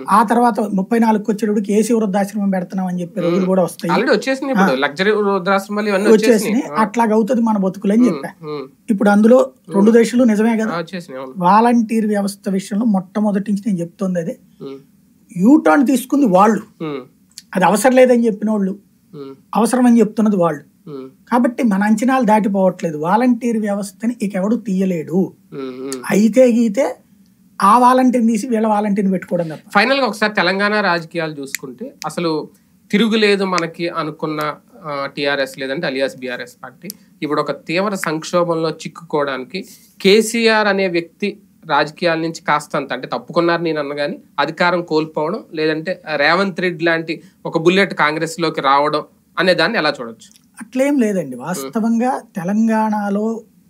ఆ తర్వాత ముప్పై నాలుగుకి వచ్చేటప్పటికి ఏసీ వృద్ధాశ్రమం పెడుతున్నాం అని చెప్పి రోజులు కూడా వస్తాయి ఆల్రెడీ వచ్చేసింది ఇప్పుడు లగ్జరీ వృద్ధాశ్రమాలు ఇవన్నీ వచ్చేసి వచ్చేసినాయి అట్లాగ అవుతుంది మన బతుకులు అని చెప్పా ఉమ్, ఇప్పుడు అందులో రెండు దేశాలు నిజమే ఆ, కదా వచ్చేసినాయి అవును వాలంటీర్ వ్యవస్థ విషయంలో మొట్టమొదటి నుంచి నేను చెప్తుంది అదే ఉమ్, యూటర్న్ తీసుకుంది వాళ్ళు ఉమ్, అది అవసరం లేదని చెప్పిన వాళ్ళు ఉమ్, అవసరం అని చెప్తున్నది వాళ్ళు ఉమ్, కాబట్టి మన అంచనాలు దాటిపోవట్లేదు వాలంటీర్ వ్యవస్థని ఇక ఎవడు తీయలేడు ఉమ్, ఉమ్. అయితే గీతే ఆ వాలంటీర్ని తీసి వీళ్ళ వాలంటీర్ని పెట్టుకోవడం తప్ప ఫైనల్ గా ఒకసారి తెలంగాణ రాజకీయాలు చూసుకుంటే అసలు తిరుగులేదు మనకి అనుకున్న టిఆర్ఎస్ లేదంటే అలియాస్ బీఆర్ఎస్ పార్టీ ఇప్పుడు ఒక తీవ్ర సంక్షోభంలో చిక్కుకోవడానికి కేసీఆర్ అనే వ్యక్తి రాజకీయాల నుంచి కాస్తంత అంటే తప్పుకున్నారు నేను అన్నగాని అధికారం కోల్పోవడం లేదంటే రేవంత్ రెడ్డి లాంటి ఒక బుల్లెట్ కాంగ్రెస్ లోకి రావడం అనే దాన్ని ఎలా చూడొచ్చు అట్లేం లేదండి వాస్తవంగా తెలంగాణలో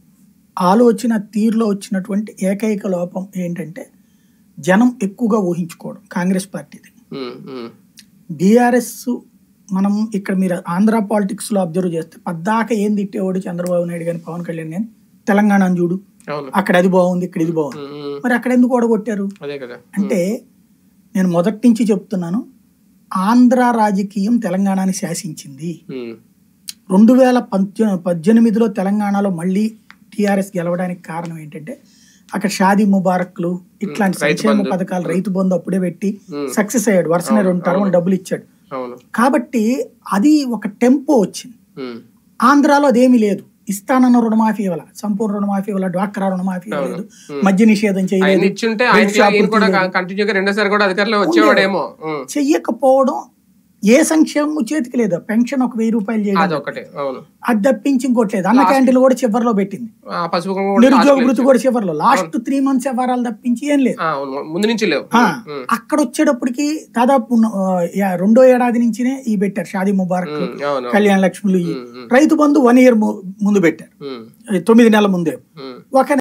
ఆలోచన తీరులో వచ్చినటువంటి ఏకైక లోపం ఏంటంటే జనం ఎక్కువగా ఊహించుకోవడం కాంగ్రెస్ పార్టీది ఉమ్, ఉమ్, బీఆర్ఎస్ మనం ఇక్కడ మీరు ఆంధ్ర పాలిటిక్స్ లో అబ్జర్వ్ చేస్తే పద్దాక ఏం తిట్టేవాడు చంద్రబాబు నాయుడు కానీ పవన్ కళ్యాణ్ కానీ తెలంగాణను చూడు అవును అక్కడ అది బాగుంది ఇక్కడ ఇది బాగుంది ఉమ్, ఉమ్, మరి అక్కడ ఎందుకు ఓడగొట్టారు అదే కదా అంటే నేను మొదటి నుంచి చెప్తున్నాను ఆంధ్ర రాజకీయం తెలంగాణని శాసించింది ఉమ్, రెండు వేల పంచ పద్దెనిమిదిలో తెలంగాణలో మళ్ళీ టీఆర్ఎస్ గెలవడానికి కారణం ఏంటంటే అక్కడ షాదీ ముబారక్లు ఇట్లాంటి రైతు సంక్షేమ బంధు. పథకాలు రైతు బంధు అప్పుడే పెట్టి ఉమ్. సక్సెస్ అయ్యాడు వరుసనే రెండు టర్మ్ డబ్బులు ఇచ్చాడు అవును కాబట్టి అది ఒక టెంపో వచ్చింది ఉమ్, ఆంధ్రాలో అదేమీ లేదు ఇస్తానన్న రుణమాఫీ ఇవ్వాల సంపూర్ణ రుణమాఫీ ఇవ్వాల డ్వాక్రా రుణమాఫీ ఇవ్వలేదు మద్య నిషేధం ఆయన చేయలేదు ఇచ్చుంటే బెల్ట్ ఆయన ఈయన షాపులు కూడా తీయలేదు. కంటిన్యూగా రెండోసారి కూడా అధికారంలో వచ్చేవాడేమో ఉమ్, చెయ్యకపోవడం ఏ సంక్షేమం చేతికి లేదు పెన్షన్ ఒక వెయ్యి రూపాయలు చేయడం అదొకటే అవును అది తప్పించి ఇంకోటి లేదు అన్న క్యాంటీన్లు కూడా చివరిలో పెట్టింది ఆ పసుపు కుంకుమ కూడా నిరుద్యోగ last లో వృత్తి కూడా చివరిలో లాస్ట్ త్రీ మంత్స్ వ్యవహారాలు తప్పించి ఏం లేదు ఆ, అవును ముందు నుంచి లేవు ఆ, ఉమ్, అక్కడ వచ్చేటప్పటికి దాదాపు ఆ, యా- రెండో ఏడాది నుంచినే ఈ పెట్టారు షాదీ ముబారక్ ఉమ్, అవును కళ్యాణ లక్ష్ములు ఈ ఉమ్, ఉమ్, రైతు బంధు వన్ ఇయర్ ముందు పెట్టారు ఉమ్, తొమ్మిది నెలల ముందే ఉమ్. ఒక